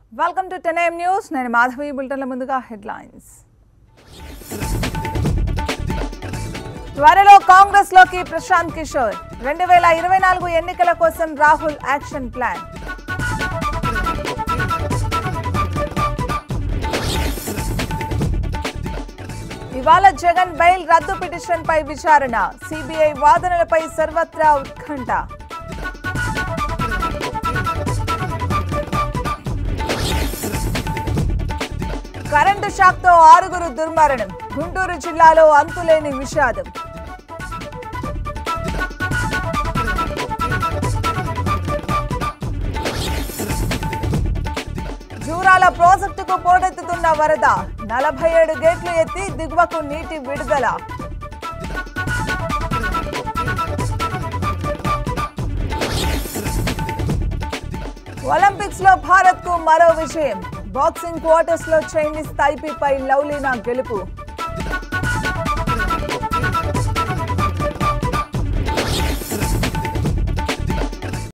welcome to ten AM news నేను మాధవి బులెటిన్ల ముందుగా headlines త్వరలో కాంగ్రెస్ లోకి ప్రశాంత్ కిషోర్ రెండు వేల ఇరవై నాలుగు ఎన్నికల కోసం రాహుల్ యాక్షన్ ప్లాన్ ఇవాళ జగన్ బెయిల్ రద్దు పిటిషన్ పై విచారణ సిబిఐ వాదనలపై సర్వత్రా ఉత్కంఠ కరెంటు షాక్తో ఆరుగురు దుర్మరణం గుంటూరు జిల్లాలో అంతులేని విషాదం జూరాల ప్రాజెక్టుకు పోటెత్తుతున్న వరద నలభై ఏడు గేట్లు ఎత్తి దిగువకు నీటి విడుదల ఒలింపిక్స్ లో భారత్ కు మరో విజయం బాక్సింగ్ క్వార్టర్స్ లో చైనీస్ తైపీపై లవ్లీనా గెలుపు